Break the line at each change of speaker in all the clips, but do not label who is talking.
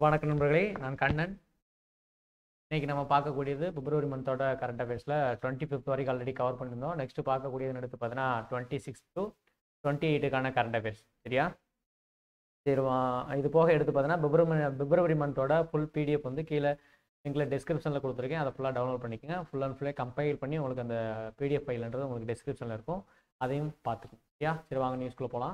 வணக்கம் நண்பர்களே நான் கண்ணன் இன்னைக்கு நம்ம பார்க்கக்கூடியது பிப்ரவரி மந்தோட கரண்ட் அஃபேர்ஸில் டுவெண்ட்டி ஃபிஃப்த் வரைக்கும் ஆல்ரெடி கவர் பண்ணியிருந்தோம் நெக்ஸ்ட் பார்க்கக்கூடியது எடுத்து பார்த்தீங்கன்னா டுவெண்ட்டி சிக்ஸ் டு டுவெண்ட்டி எயிட்டுக்கான கரண்ட் அஃபேர்ஸ் சரியா சரி வா- இது போக எடுத்து பார்த்தீங்கன்னா பிப்ரவரி பிப்ரவரி மந்தோட ஃபுல் பிடிஎஃப் வந்து கீழே லிங்கில் டிஸ்கிரிப்ஷனில் கொடுத்துருக்கேன் அதை ஃபுல்லாக டவுன்லோட் பண்ணிக்கோங்க ஃபுல் அண்ட் ஃபுல்லாக கம்பைல் பண்ணி உங்களுக்கு அந்த பிடிஎஃப் ஃபைல்ன்றது உங்களுக்கு டிஸ்கிரிப்ஷனில் இருக்கும் அதையும் பார்த்துக்கணும் சரியா சரி வாங்க நியூஸ்க்குள்ளே போகலாம்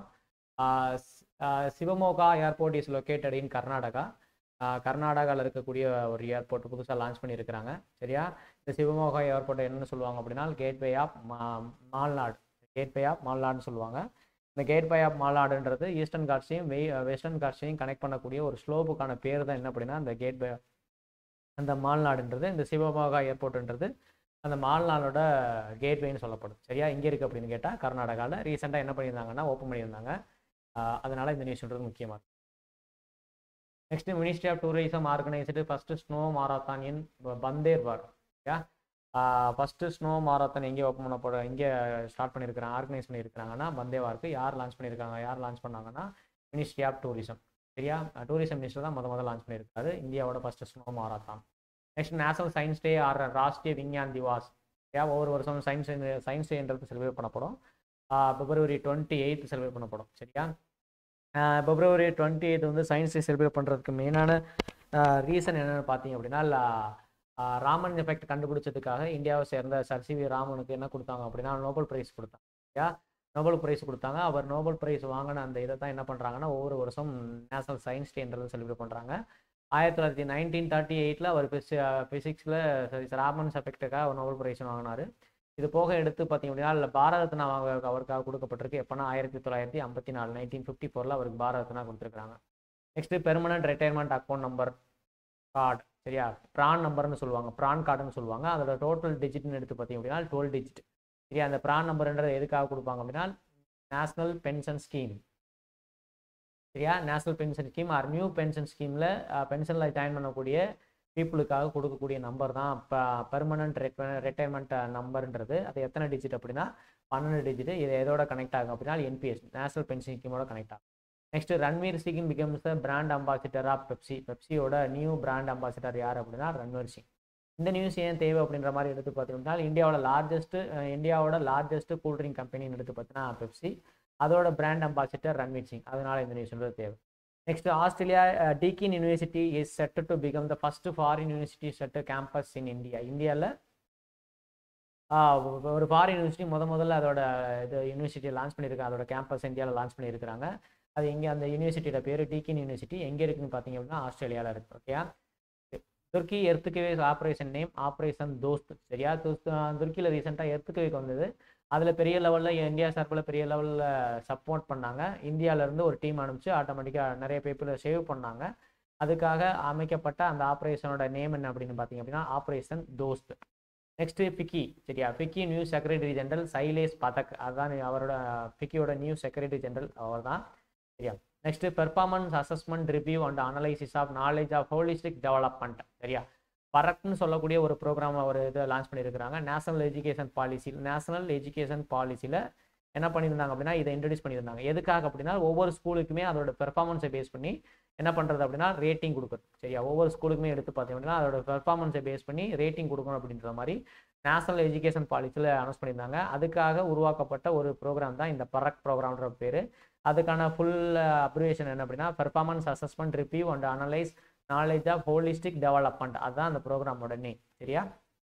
Shivamogga airport is located in Karnataka கர்நாடகாவில் இருக்கக்கூடிய ஒரு ஏர்போர்ட் புதுசாக லான்ச் பண்ணியிருக்கிறாங்க சரியா இந்த சிவமோகா ஏர்போர்ட் என்னன்னு சொல்லுவாங்க அப்படின்னா gateway of Malnad gateway of மால்நாடுன்னு சொல்லுவாங்க இந்த கேட்வே ஆஃப் மால்நாடுன்றது ஈஸ்டர்ன் காட்ஸையும் வெய் வெஸ்டர்ன் காட்ஸையும் கனெக்ட் பண்ணக்கூடிய ஒரு ஸ்லோப்புக்கான பேர் தான் என்ன அப்படின்னா அந்த கேட்வே அந்த மால்நாடுன்றது இந்த சிவமோகா ஏர்போர்ட்ன்றது அந்த மால்நாடோட கேட்வேன்னு சொல்லப்படுது சரியா இங்கே இருக்குது அப்படின்னு கேட்டால் கர்நாடகாவில் ரீசெண்டாக என்ன பண்ணியிருந்தாங்கன்னா ஓப்பன் பண்ணியிருந்தாங்க ஆஹ் அதனால இந்த நியூஸ்ன்றது முக்கியமாக இருக்கு next ministry of tourism organised first snow marathon in Bhaderwah okay first snow marathon எங்கே ஓப்பன் பண்ண போட எங்கே ஸ்டார்ட் பண்ணியிருக்கிறாங்க ஆர்கனைஸ் பண்ணியிருக்கிறாங்கன்னா பந்தேவாருக்கு யார் லான்ச் பண்ணியிருக்காங்க யார் லான்ச் பண்ணாங்கன்னா மினிஸ்ட்ரி ஆஃப் டூரிசம் சரியா டூரிசம் மினிஸ்டர் தான் முத முதல்ல லான்ச் பண்ணியிருக்காரு இந்தியாவோட first snow marathon next national science day or Rashtriya Vigyan Diwas சரியா ஒவ்வொரு வருஷம் சயின்ஸ் சயின்ஸ் டேன்றது செலிப்ரேட் பண்ணப்படும் பிப்ரவரி டுவெண்ட்டி எயித் செலிப்ரேட் பண்ணப்படும் சரியா பிப்ரவரி டுவெண்ட்டி எயித் வந்து சயின்ஸ் டே செலிப்ரேட் பண்ணுறதுக்கு மெயினான ரீசன் என்னென்னு பார்த்தீங்க அப்படின்னா ல- ஆஹ் ராமன் எஃபெக்ட் கண்டுபிடிச்சதுக்காக இந்தியாவை சேர்ந்த சர் சி வி ராமனுக்கு என்ன கொடுத்தாங்க அப்படின்னா நோபல் பிரைஸ் கொடுத்தாங்க சரியா நோபல் பிரைஸ் கொடுத்தாங்க அவர் நோபல் பிரைஸ் வாங்கின அந்த இதை தான் என்ன பண்ணுறாங்கன்னா ஒவ்வொரு வருஷம் நேஷனல் சயின்ஸ் டேன்றது செலிப்ரேட் பண்ணுறாங்க ஆயிரத்தி தொள்ளாயிரத்தி நைன்டீன் தேர்ட்டி எயிட்டில் அவர் பிசி ஃபிசிக்ஸில் ராமன் எஃபெக்ட்டுக்காக அவர் நோபல் பிரைஸ் வாங்கினார் இது போக எடுத்து பார்த்தீங்க அப்படின்னா இல்லை பாரத ரத்னா அவங்க அவருக்காக கொடுக்கப்பட்டிருக்கு எப்போனா ஆயிரத்தி தொள்ளாயிரத்தி ஐம்பத்தி நாலு நைன்டீன் ஃபிஃப்டி ஃபோரில் அவருக்கு பாரத ரத்னா கொடுத்துருக்காங்க next permanent retirement account number card சரியா ப்ரான் நம்பர்னு சொல்லுவாங்க ப்ரான் கார்டுன்னு சொல்லுவாங்க அதோட டோட்டல் டிஜிட்னு எடுத்து பார்த்தீங்க அப்படின்னா டுவெல் டிஜிட் சரியா அந்த ப்ரான் நம்பர்ன்றது எதுக்காக கொடுப்பாங்க அப்படின்னா நேஷனல் பென்ஷன் ஸ்கீம் சரியா national pension scheme or new pension ஸ்கீமில் பென்ஷனில் ஜாயின் பண்ணக்கூடிய பீப்புளுக்காக கொடுக்கக்கூடிய நம்பர் தான் இப்போ பெர்மனன்ட் ரிட்டையர்மெண்ட் நம்பர்ன்றது அது எத்தனை டிஜிட் அப்படின்னா பன்னெண்டு டிஜிட் இது எதோட கனெக்ட் ஆகும் அப்படின்னா என்பிஎஸ் நேஷனல் பென்ஷன் ஸ்கீமோட கனெக்ட் ஆகும் next Ranveer Singh becomes the brand ambassador of Pepsi பெப்சியோட நியூ பிராண்ட் அம்பாசிடர் யார் அப்படின்னா ரன்வீர் சிங் இந்த நியூஸ் ஏன் தேவை அப்படின்ற மாதிரி எடுத்து பார்த்தீங்கன்னா இந்தியாவோட லார்ஜஸ்ட் இந்தியாவோட லார்ஜஸ்ட் கூல்ட்ரிங்க் கம்பெனின்னு எடுத்து பார்த்தீங்கன்னா பெப்சி அதோட பிராண்ட் அம்பாசிடர் ரன்வீர் சிங் அதனால இந்த நியூஸ்ன்றது தேவை next Australia Deakin university is set to become the first foreign university set campus in India இந்தியாவில் ஒரு ஃபாரின் யூனிவர்சிட்டி முத முதல்ல அதோட இது யூனிவர்சிட்டியை லான்ச் பண்ணியிருக்காங்க அதோட கேம்பஸ் இந்தியாவில் லான்ச் பண்ணியிருக்கிறாங்க அது இங்கே அந்த யூனிவர்சிட்டியோட பேர் டீக்கின் யூனிவர்சிட்டி எங்கே இருக்குன்னு பார்த்தீங்க அப்படின்னா ஆஸ்திரேலியாவில் இருக்கு ஓகேயா Turkey earthquakes operation name operation Dost சரியா தோஸ்த் துர்க்கியில் ரீசெண்டாக எர்த்துக்கவேக் வந்தது அதில் பெரிய லெவலில் இந்தியா சார்பில் பெரிய லெவலில் சப்போர்ட் பண்ணாங்க இந்தியாவிலேருந்து ஒரு டீம் அனுப்பிச்சு ஆட்டோமேட்டிக்காக நிறைய பேப்பில் சேவ் பண்ணாங்க அதுக்காக அமைக்கப்பட்ட அந்த ஆப்ரேஷனோட நேம் என்ன அப்படின்னு பார்த்தீங்க அப்படின்னா ஆப்ரேஷன் தோஸ்த் நெக்ஸ்ட் பிக்கி சரியா FICCI new secretary general Sailesh Pathak அதுதான் அவரோட பிக்கியோட நியூ செக்ரட்டரி ஜெனரல் அவர் தான் சரியா next performance assessment review and analysis of knowledge of holistic development சரியா பரக்னு சொல்லக்கூடிய ஒரு ப்ரோக்ராம் ஒரு இதை லான்ச் பண்ணியிருக்கிறாங்க national education policy national education பாலிசியில் என்ன பண்ணியிருந்தாங்க அப்படின்னா இதை இன்ட்ரடியூஸ் பண்ணியிருந்தாங்க எதுக்காக அப்படின்னா ஒவ்வொரு ஸ்கூலுக்குமே அதோட பெர்ஃபார்மன்ஸை பேஸ் பண்ணி என்ன பண்ணுறது அப்படின்னா ரேட்டிங் கொடுக்குறது சரியா ஒவ்வொரு ஸ்கூலுக்குமே எடுத்து பார்த்தீங்க அப்படின்னா அதோட பெர்ஃபார்மன்ஸை பேஸ் பண்ணி ரேட்டிங் கொடுக்கணும் அப்படின்ற மாதிரி நேஷனல் எஜுகேஷன் பாலிசியில் அனௌன்ஸ் பண்ணியிருந்தாங்க அதுக்காக உருவாக்கப்பட்ட ஒரு ப்ரோக்ராம் தான் இந்த பரக் ப்ரோக்ராம்ன்ற பேர் அதுக்கான ஃபுல் அப்ரிவேஷன் என்ன அப்படின்னா performance assessment review and analyse knowledge of holistic development அதுதான் அந்த ப்ரோக்ராமோட நேம் சரியா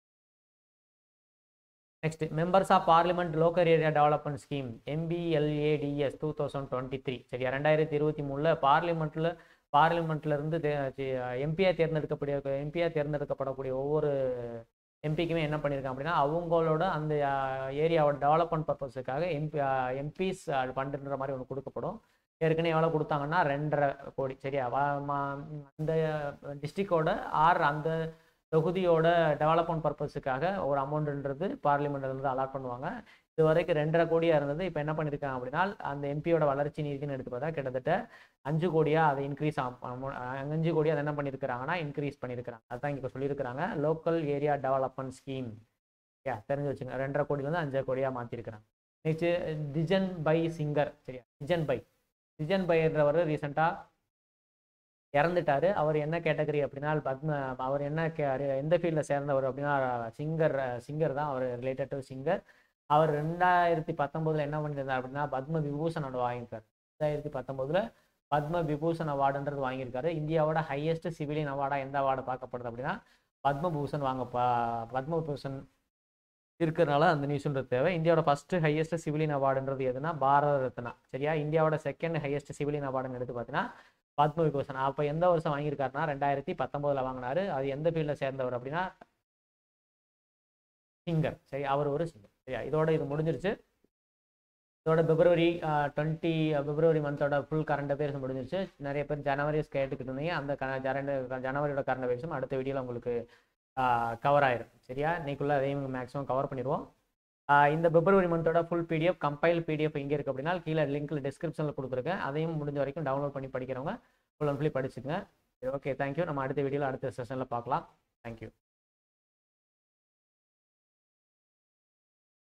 next members of parliament local area development scheme MPLADS two thousand twenty three சரியா ரெண்டாயிரத்தி இருபத்தி மூணில் பார்லிமெண்ட்டில் பார்லிமெண்ட்ல இருந்து எம்பியா தேர்ந்தெடுக்கக்கூடிய எம்பியா தேர்ந்தெடுக்கப்படக்கூடிய ஒவ்வொரு எம்பிக்குமே என்ன பண்ணியிருக்காங்க அப்படின்னா அவங்களோட அந்த ஏரியாவோட டெவலப்மெண்ட் பர்பஸுக்காக எம்பி எம்பிஸ் ஃபண்டுன்ற மாதிரி ஒன்று கொடுக்கப்படும் ஏற்கனவே எவ்வளோ கொடுத்தாங்கன்னா ரெண்டரை கோடி சரியா வ- ம- அந்த டிஸ்ட்ரிக்டோட ஆர் அந்த தொகுதியோட டெவலப்மெண்ட் பர்பஸுக்காக ஒரு அமௌண்ட்ன்றது பார்லிமெண்ட்லேருந்து அலாட் பண்ணுவாங்க இது வரைக்கும் ரெண்டரை கோடியாக இருந்தது இப்போ என்ன பண்ணியிருக்காங்க அப்படின்னா அந்த எம்பியோட வளர்ச்சி நிதின்னு எடுத்து பார்த்தா கிட்டத்தட்ட அஞ்சு கோடியாக அதை இன்க்ரீஸ் அஞ்சு கோடியாக அதை என்ன பண்ணியிருக்கிறாங்கன்னா இன்க்ரீஸ் பண்ணியிருக்கிறாங்க அதுதான் இப்போ சொல்லியிருக்கிறாங்க லோக்கல் ஏரியா டெவலப்மெண்ட் ஸ்கீம் யா தெரிஞ்சு வச்சுங்க ரெண்டரை கோடியிலேருந்து அஞ்சு கோடியாக மாற்றிருக்கிறாங்க நெக்ஸ்ட் டிஜன் பை சிங்கர் சரியா டிஜன் பை டிஜன் பைன்றவர் ரீசெண்டாக இறந்துட்டாரு அவர் என்ன கேட்டகரி அப்படின்னா பத்ம அவர் என்ன கே எந்த ஃபீல்டில் சேர்ந்தவர் அப்படின்னா சிங்கர் சிங்கர் தான் அவர் ரிலேட்டட் டு சிங்கர் அவர் ரெண்டாயிரத்தி பத்தொம்போதில் என்ன பண்ணியிருந்தார் அப்படின்னா பத்ம விபூஷன் அவார்டு வாங்கியிருக்காரு ரெண்டாயிரத்தி பத்தொம்போதில் பத்ம விபூஷன் அவார்டுன்றது வாங்கியிருக்காரு இந்தியாவோட ஹையஸ்ட் சிவிலியன் அவார்டாக எந்த அவார்டு பார்க்கப்படுது அப்படின்னா பத்மபூஷன் வாங்க ப- பத்மபூஷன் இருக்கிறனால அந்த நியூஸ்ன்றது தேவை இந்தியாவோட ஃபர்ஸ்ட் ஹையஸ்ட் சிவிலியன் அவார்டுன்றது எதுனா பாரத ரத்னா சரியா இந்தியாவோட செகண்ட் ஹையஸ்ட் சிவிலியன் அவார்டுன்னு எடுத்து பார்த்தீங்கன்னா பத்ம விபூஷன் அப்போ எந்த வருஷம் வாங்கியிருக்காருன்னா ரெண்டாயிரத்தி பத்தொம்போதில் வாங்கினாரு அது எந்த ஃபீல்டில் சேர்ந்தவர் அப்படின்னா சிங்கர் சரி அவர் ஒரு சிங்கர் சரியா இதோட இது முடிஞ்சிருச்சு இதோட பிப்ரவரி டுவெண்ட்டி பிப்ரவரி மந்தோட ஃபுல் கரண்ட் அஃபேர்ஸ் முடிஞ்சிருச்சு நிறைய பேர் ஜனவரி கேட்டுக்கிட்டு இருந்தீங்க அந்த கரண்ட் ஜனவரியோட கரண்ட் அஃபேர்ஸும் அடுத்த வீடியோவில் உங்களுக்கு கவர் ஆயிரும் சரியா இன்னைக்குள்ள அதையும் மேக்ஸிமம் கவர் பண்ணிடுவோம் ஆஹ் இந்த பிப்ரவரி மந்தோட ஃபுல் பிடிஎஃப் கம்பைல் பிடிஎஃப் எங்கே இருக்குது அப்படின்னா கீழே லிங்க்ல டிஸ்கிரிப்ஷனில் கொடுத்துருக்கேன் அதையும் முடிஞ்ச வரைக்கும் டவுன்லோட் பண்ணி படிக்கிறவங்க ஃபுல் அண்ட் ஃபுல்லி படிச்சுங்க ஓகே தேங்க்யூ நம்ம அடுத்த வீடியோவில் அடுத்த செஷனில் பார்க்கலாம் தேங்க்யூ